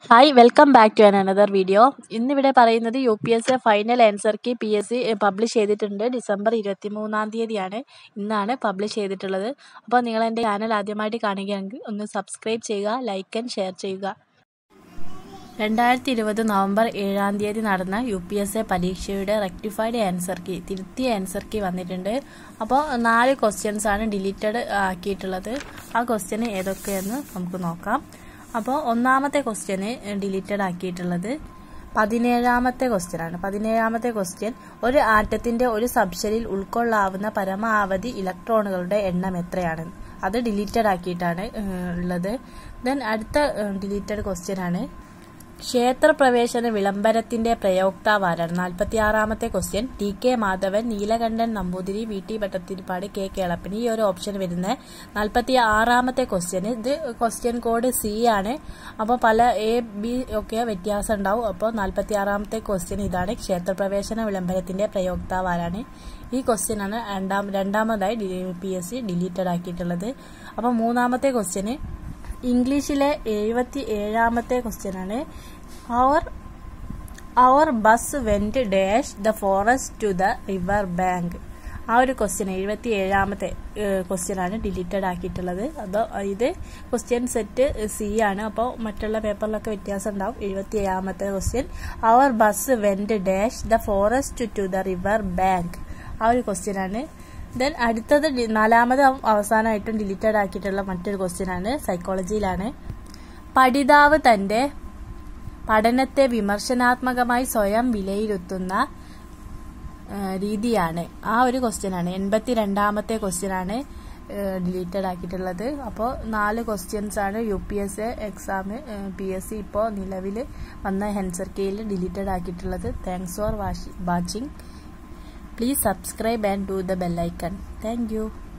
Hi welcome back to another video ഇന്നിവിടെ പറയുന്നത് U P S A final answer key P S C publish ചെയ്തിട്ടുണ്ട് December ഇരുപത്തി മൂന്നാം തീയതിയാണ് ഇന്നാണ് പബ്ലിഷ് ചെയ്തിട്ടുള്ളത് അപ്പോൾ നിങ്ങൾ എൻ്റെ ചാനൽ ആദ്യമായിട്ട് കാണുകയാണെങ്കിൽ ഒന്ന് സബ്സ്ക്രൈബ് ചെയ്യുക ലൈക്ക് ആൻഡ് ഷെയർ ചെയ്യുക രണ്ടായിരത്തി ഇരുപത് നവംബർ ഏഴാം തീയതി നടന്ന യു പി എസ് എ പരീക്ഷയുടെ റെക്ടിഫൈഡ് ആൻസർ കീ തിരുത്തിയ ആൻസർ കീ വന്നിട്ടുണ്ട് അപ്പോൾ നാല് ക്വസ്റ്റ്യൻസ് ആണ് ഡിലീറ്റഡ് ആക്കിയിട്ടുള്ളത് ആ ക്വസ്റ്റ്യൻ ഏതൊക്കെയെന്ന് നമുക്ക് നോക്കാം അപ്പോൾ ഒന്നാമത്തെ ക്വസ്റ്റ്യന് ഡിലീറ്റഡ് ആക്കിയിട്ടുള്ളത് പതിനേഴാമത്തെ ക്വസ്റ്റ്യൻ ആണ് പതിനേഴാമത്തെ ക്വസ്റ്റ്യൻ ഒരു ആറ്റത്തിന്റെ ഒരു സബ്ഷെല്ലിൽ ഉൾക്കൊള്ളാവുന്ന പരമാവധി ഇലക്ട്രോണുകളുടെ എണ്ണം എത്രയാണ് അത് ഡിലീറ്റഡ് ആക്കിയിട്ടാണ് ഉള്ളത് ദെൻ അടുത്ത ഡിലീറ്റഡ് ക്വസ്റ്റ്യൻ ആണ് ക്ഷേത്രപ്രവേശന വിളംബരത്തിന്റെ പ്രയോക്താവ് ആരാണ് നാൽപ്പത്തി ആറാമത്തെ question T K Madhavan Neelakantan Namboothiri V T Bhattathiripad K Kelappan ഈ ഒരു ഓപ്ഷൻ വരുന്ന നാൽപ്പത്തി ആറാമത്തെ ക്വസ്റ്റ്യൻ ഇത് ക്വസ്റ്റ്യൻ കോഡ് സി ആണ് അപ്പോൾ പല എ ബി ഒക്കെ വ്യത്യാസം ഉണ്ടാവും അപ്പോൾ നാൽപ്പത്തി ആറാമത്തെ ക്വസ്റ്റ്യൻ ഇതാണ് ക്ഷേത്രപ്രവേശന വിളംബരത്തിന്റെ പ്രയോക്താവ് ആരാണ് ഈ ക്വസ്റ്റ്യൻ ആണ് രണ്ടാം രണ്ടാമതായി പി എസ് സി ഡിലീറ്റഡ് ആക്കിയിട്ടുള്ളത് അപ്പോൾ മൂന്നാമത്തെ ക്വസ്റ്റ്യന് ഇംഗ്ലീഷിലെ എഴുപത്തി ഏഴാമത്തെ ക്വസ്റ്റ്യൻ ആണ് our our bus went dash the forest to the river bank ആ ഒരു ക്വസ്റ്റ്യൻ എഴുപത്തി ഏഴാമത്തെ ക്വസ്റ്റ്യൻ ആണ് ഡിലീറ്റഡ് ആക്കിയിട്ടുള്ളത് അതോ ഇത് ക്വസ്റ്റ്യൻ സെറ്റ് സി ആണ് അപ്പോൾ മറ്റുള്ള പേപ്പറിലൊക്കെ വ്യത്യാസം ഉണ്ടാവും എഴുപത്തി ഏഴാമത്തെ question our bus went dash the forest to the river bank ആ ഒരു ക്വസ്റ്റ്യൻ ആണ് ദെൻ അടുത്തത് നാലാമത് അവസാനമായിട്ടും ഡിലീറ്റഡ് ആക്കിയിട്ടുള്ള മറ്റൊരു ക്വസ്റ്റ്യൻ ആണ് സൈക്കോളജിയിലാണ് പഠിതാവ് തന്റെ പഠനത്തെ വിമർശനാത്മകമായി സ്വയം വിലയിരുത്തുന്ന രീതിയാണ് ആ ഒരു ക്വസ്റ്റ്യൻ ആണ് എൺപത്തി രണ്ടാമത്തെ ക്വസ്റ്റ്യൻ ആണ് ഡിലീറ്റഡ് ആക്കിയിട്ടുള്ളത് അപ്പോൾ നാല് ക്വസ്റ്റ്യൻസ് ആണ് U P S A exam P S C ഇപ്പോൾ നിലവിൽ വന്ന ഹെൻസർ കെയിൽ ഡിലീറ്റഡ് ആക്കിയിട്ടുള്ളത് thanks for watching Please subscribe and do the bell icon. Thank you.